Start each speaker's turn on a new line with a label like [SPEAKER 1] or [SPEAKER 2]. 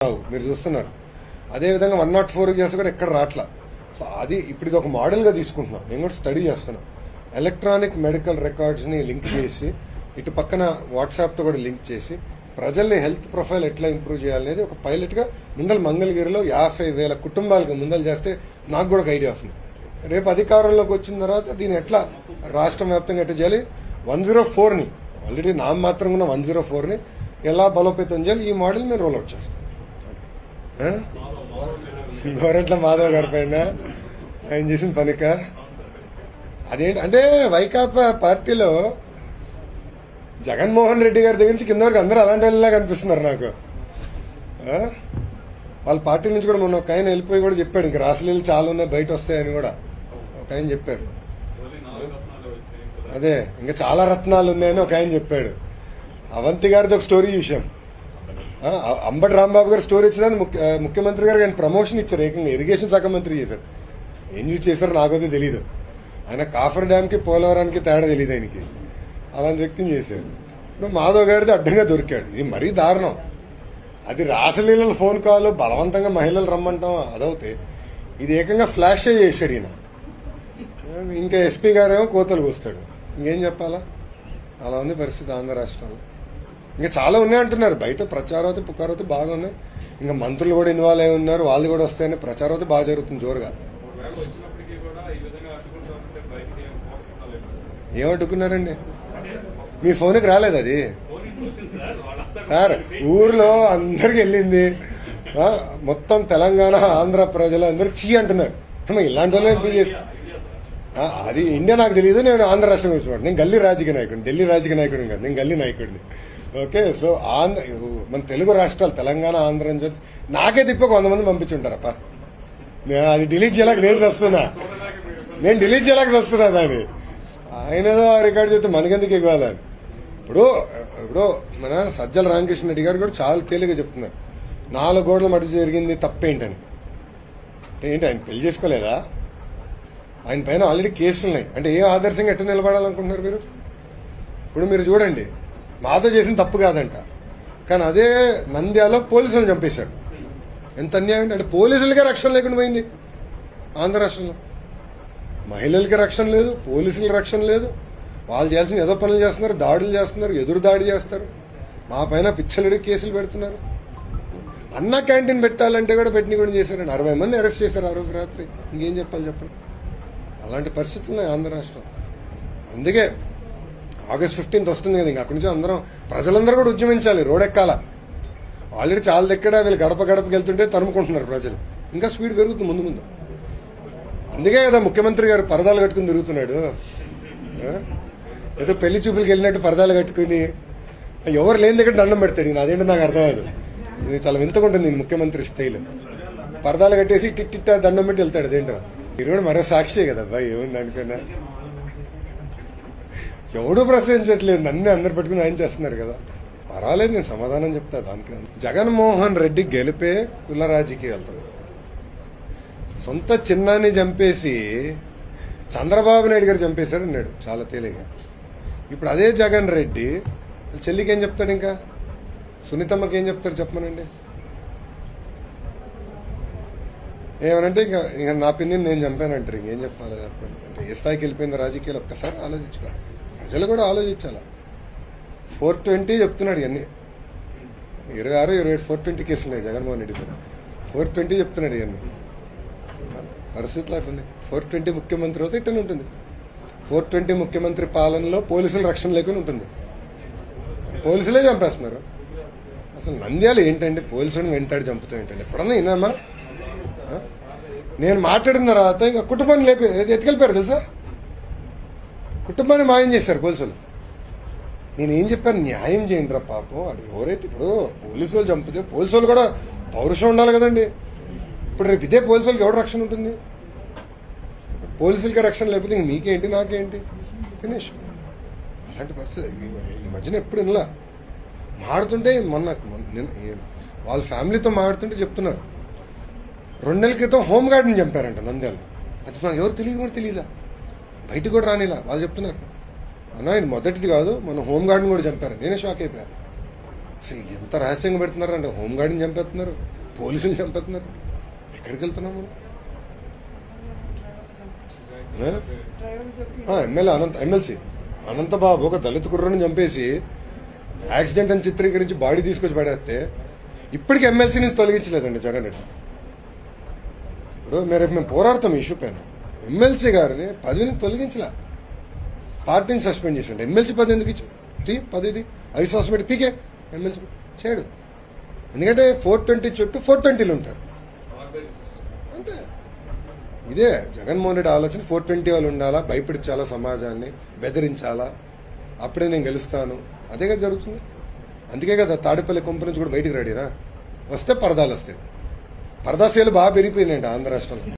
[SPEAKER 1] రావు మీరు చూస్తున్నారు అదే విధంగా వన్ నాట్ ఫోర్ చేస్తే కూడా ఎక్కడ రావట్లా సో అది ఇప్పుడు ఇది ఒక మోడల్ గా తీసుకుంటున్నాం నేను కూడా స్టడీ చేస్తున్నా ఎలక్ట్రానిక్ మెడికల్ రికార్డ్స్ ని లింక్ చేసి ఇటు పక్కన వాట్సాప్ తో కూడా లింక్ చేసి ప్రజల్ని హెల్త్ ప్రొఫైల్ ఎట్లా ఇంప్రూవ్ చేయాలనేది ఒక పైలట్ గా ముందల మంగళగిరిలో యాభై వేల కుటుంబాలకు ముందలు చేస్తే నాకు కూడా ఒక ఐడియా వస్తుంది రేపు అధికారంలోకి వచ్చిన తర్వాత దీన్ని ఎట్లా రాష్ట్రం వ్యాప్తంగా ఎట్లా చేయాలి వన్ జీరో ఫోర్ ని ఆల్రెడీ నామ మాత్రం ఉన్న వన్ జీరో ఫోర్ ని ఎలా బలోపేతం చేయాలి ఈ మోడల్ మేము రోల్ అవుట్ చేస్తాం ఆ? గోరెంట్ల మాధవ్ గారి పైన ఆయన చేసిన పనిక అదేంటి అంటే వైకాపా పార్టీలో జగన్మోహన్ రెడ్డి గారి దగ్గర నుంచి కింద వరకు అందరూ అలాంటి వాళ్ళలా కనిపిస్తున్నారు నాకు ఆ? వాళ్ళ పార్టీ నుంచి కూడా మొన్న ఒక ఆయన వెళ్ళిపోయి కూడా చెప్పాడు ఇంకా రాసలీలు చాలా ఉన్నాయి బయట వస్తాయని కూడా ఒక ఆయన చెప్పారు అదే ఇంకా చాలా రత్నాలు ఉన్నాయని ఒక ఆయన చెప్పాడు అవంతి గారిది ఒక స్టోరీ చూసాం ఆ, అంబటి రాంబాబు గారు స్టోరీ ఇచ్చినందుకు ముఖ్య- ఆ, ముఖ్యమంత్రి గారు ఆయన ప్రమోషన్ ఇచ్చారు ఏకంగా ఇరిగేషన్ శాఖ మంత్రి చేశారు ఏం చూసి చేశారో నాకైతే తెలియదు ఆయన కాఫర్ డ్యామ్ కి పోలవరానికి తేడా తెలియదు ఆయనకి అలాంటి వ్యక్తిని చేశారు ఇప్పుడు మాధవ్ గారిది అడ్డంగా దొరికాడు ఇది మరీ దారుణం అది రాసలీలల ఫోన్ కాల్ బలవంతంగా మహిళలు రమ్మంటాం అదవుతే ఇది ఏకంగా ఫ్లాష్ చేశాడు ఈయన ఇంకా ఎస్పీ గారేమో కోతలు కూస్తాడు ఇంకేం చెప్పాలా అలా ఉంది పరిస్థితి ఆంధ్ర రాష్ట్రంలో ఇంకా చాలా ఉన్నాయి అంటున్నారు బయట ప్రచారవతి పుకారవతి బాగా ఉన్నాయి ఇంకా మంత్రులు కూడా ఇన్వాల్వ్ అయి ఉన్నారు వాళ్ళు కూడా వస్తాయని ప్రచారవతి బాగా జరుగుతుంది జోరుగా
[SPEAKER 2] ఒకవేళ వచ్చినప్పటికీ కూడా ఈ విధంగా అడ్డుకుంటామంటే బయటికి ఏం ఫోకస్ కాలేదు
[SPEAKER 1] ఏమట్టుకున్నారండి మీ ఫోన్కి రాలేదు అది
[SPEAKER 2] పోనీ వచ్చింది సార్ వాళ్ళంతా
[SPEAKER 1] సార్ ఊర్లో అందరికి వెళ్ళింది ఆ, మొత్తం తెలంగాణ ఆంధ్ర ప్రజలు అందరు చీ అంటున్నారు అమ్మ, ఇలాంటి వాళ్ళే ఎందుకు చేస్తా- ఆ, అది ఇండియా నాకు తెలియదు నేను ఆంధ్ర రాష్ట్రం గురించి మాట్లాడు. నేను గల్లీ రాజకీయ నాయకుడిని ఢిల్లీ రాజకీయ నాయకుడిని కాదు నేను గల్లీ నాయకుడిని ఓకే సో ఆంధ్ర మన తెలుగు రాష్ట్రాలు తెలంగాణ ఆంధ్ర అని చెప్పి నాకే తిప్పి ఒక వంద మంది పంపించుంటారప్ప నేను అది డిలీట్ చేయలేక నేను వస్తున్నా నేను డిలీట్ చేయలేక వస్తున్నా దాన్ని ఆయన ఏదో రికార్డ్ చేస్తే మనకెందుకు ఇవ్వాలని ఇప్పుడు ఇప్పుడు మన సజ్జల రామకృష్ణ రెడ్డి గారు కూడా చాలా తేలిగా చెప్తున్నారు నాలుగు గోడల మధ్య జరిగింది తప్పేంటని అంటే ఏంటి ఆయన పెళ్లి చేసుకోలేదా ఆయన పైన ఆల్రెడీ కేసులు ఉన్నాయి అంటే ఏ ఆదర్శంగా ఎట్లా నిలబడాలనుకుంటున్నారు మీరు ఇప్పుడు మీరు చూడండి మాతో చేసిన తప్పు కాదంట కానీ అదే నంద్యాలో పోలీసులను చంపేశాడు ఎంత అన్యాయం అంటే అంటే పోలీసులకే రక్షణ లేకుండా పోయింది ఆంధ్ర రాష్ట్రంలో మహిళలకి రక్షణ లేదు పోలీసులకి రక్షణ లేదు వాళ్ళు చేయాల్సిన ఏదో పనులు చేస్తున్నారు దాడులు చేస్తున్నారు ఎదురు దాడి చేస్తారు మా పైన పిచ్చలడి కేసులు పెడుతున్నారు అన్న క్యాంటీన్ పెట్టాలంటే కూడా పెట్టిన కూడా చేశారండి అరవై మంది అరెస్ట్ చేశారు ఆ రోజు రాత్రి ఇంకేం చెప్పాలి చెప్పండి అలాంటి పరిస్థితులు ఆంధ్ర రాష్ట్రం అందుకే ఆగస్ట్ ఫిఫ్టీన్త్ వస్తుంది కదా ఇంకా అక్కడి నుంచి అందరం ప్రజలందరూ కూడా ఉద్యమించాలి రోడ్ ఎక్కాల ఆల్రెడీ చాలా దగ్గర వీళ్ళు గడప గడపకి వెళ్తుంటే తరుముకుంటున్నారు ప్రజలు ఇంకా స్పీడ్ పెరుగుతుంది ముందు ముందు అందుకే కదా ముఖ్యమంత్రి గారు పరదాలు కట్టుకుని తిరుగుతున్నాడు ఆ? ఏదో పెళ్లి చూపులకు వెళ్ళినట్టు పరదాలు కట్టుకుని ఎవరు లేని దగ్గర దండం పెడతాడు ఈయన. అదేంటో నాకు అర్థం కాదు ఇది చాలా వింతగా ఉంటుంది ఈయన ముఖ్యమంత్రి స్టైల్ పరదాలు కట్టేసి టిట్ దండం పెట్టి వెళ్తాడు అదేంటో మీరు కూడా మరో సాక్షి కదా అబ్బాయి ఏముంది అనుకున్నా ఎవడు ప్రశ్నించట్లేదు నన్ను అందరు పెట్టుకుని ఆయన చేస్తున్నారు కదా పర్వాలేదు నేను సమాధానం చెప్తా దానికి జగన్మోహన్ రెడ్డి గెలిపే కుల రాజకీయాలతో సొంత చిన్నాన్ని చంపేసి చంద్రబాబు నాయుడు గారు చంపేశారు అన్నాడు చాలా తేలిగా ఇప్పుడు అదే జగన్ రెడ్డి వాళ్ళ చెల్లికి ఏం చెప్తాడు ఇంకా సునీతమ్మకి ఏం చెప్తాడు చెప్పమనండి ఏమనంటే ఇంకా ఇంకా నా పిన్ని నేను చంపానంటారు ఇంకేం చెప్పాలి చెప్పండి అంటే ఏ స్థాయికి వెళ్ళిపోయింది రాజకీయాలు ఒక్కసారి ఆలోచించుకోవాలి ప్రజలు కూడా ఆలోచించాలి ఫోర్ ట్వంటీ చెప్తున్నాడు ఇవన్నీ ఇరవై ఆరు ఇరవై ఏడు ఫోర్ ట్వంటీ కేసులు ఉన్నాయి జగన్మోహన్ రెడ్డి పైన ఫోర్ ట్వంటీ చెప్తున్నాడు ఇవన్నీ పరిస్థితులు అట్లున్నాయి ఫోర్ ట్వంటీ ముఖ్యమంత్రి అయితే ఇట్టనే ఉంటుంది ఫోర్ ట్వంటీ ముఖ్యమంత్రి పాలనలో పోలీసుల రక్షణ లేకుండా ఉంటుంది పోలీసులే చంపేస్తున్నారు అసలు నంద్యాల ఏంటంటే పోలీసులను వెంటాడి చంపుతూ ఏంటంటే ఎప్పుడన్నా విన్నామా ఆ? నేను మాట్లాడిన తర్వాత ఇంకా కుటుంబాన్ని లేపి ఎత్తుకెళ్ళిపోయారు తెలుసా కుటుంబాన్ని మాయం చేశారు పోలీసులు నేను ఏం చెప్పాను న్యాయం చేయండి రా పాపం అది ఎవరైతే ఇప్పుడు పోలీసు వాళ్ళు చంపితే పోలీసు వాళ్ళు కూడా పౌరుషం ఉండాలి కదండి ఇప్పుడు రేపు ఇదే పోలీసు వాళ్ళకి ఎవరు రక్షణ ఉంటుంది పోలీసులకి రక్షణ లేకపోతే ఇంక మీకేంటి నాకేంటి ఫినిష్ అలాంటి పరిస్థితి ఈ- ఈ మధ్యన ఎప్పుడు ఇలా మాడుతుంటే మొన్న మొన్న- నిన్న ఈ- వాళ్ళ ఫ్యామిలీతో మాడుతుంటే చెప్తున్నారు రెండు నెలల క్రితం హోమ్ గార్డ్ని చంపారంట నంద్యాల అది మాకు ఎవరు తెలియదు కూడా తెలియదా బయటకు కూడా రానిలా వాళ్ళు చెప్తున్నారు అన్న ఇది మొదటిది కాదు మన హోమ్ గార్డ్ని కూడా చంపారు నేనే షాక్ అయిపోయాను అసలు ఎంత రహస్యంగా పెడుతున్నారు అంటే హోంగార్డ్ని చంపేస్తున్నారు పోలీసులు చంపేస్తున్నారు ఎక్కడికి వెళ్తున్నాం మనం ఏ? ఆ, ఎమ్మెల్యే అనంత ఎమ్మెల్సీ అనంతబాబు ఒక దళిత కుర్రని చంపేసి యాక్సిడెంట్ అని చిత్రీకరించి బాడీ తీసుకొచ్చి పడేస్తే ఇప్పటికి ఎమ్మెల్సీ నుంచి తొలగించలేదండి జగన్ రెడ్డి ఇప్పుడు మీరు మేము పోరాడతాం ఈ ఇష్యూ పైన ఎమ్మెల్సీ గారిని పదవిని తొలగించలే పార్టీని సస్పెండ్ చేసిండు ఎమ్మెల్సీ పదవి ఎందుకు ఇచ్చు తీ పదవిది అవిశ్వాసం పెట్టి పీకే ఎమ్మెల్సీ చేయడు ఎందుకంటే ఫోర్ ట్వంటీ చుట్టూ ఫోర్ ట్వంటీలు ఉంటారు అంతే ఇదే జగన్మోహన్ రెడ్డి ఆలోచన ఫోర్ ట్వంటీ వాళ్ళు ఉండాలా భయపెడించాలా సమాజాన్ని బెదిరించాలా అప్పుడే నేను గెలుస్తాను అదే కదా జరుగుతుంది అందుకే కదా తాడేపల్లి కొంప నుంచి కూడా బయటికి రాడిరా వస్తే పరదాలు వస్తాయి పరదాసేలు బాగా పెరిగిపోయిందండి ఆంధ్ర రాష్ట్రంలో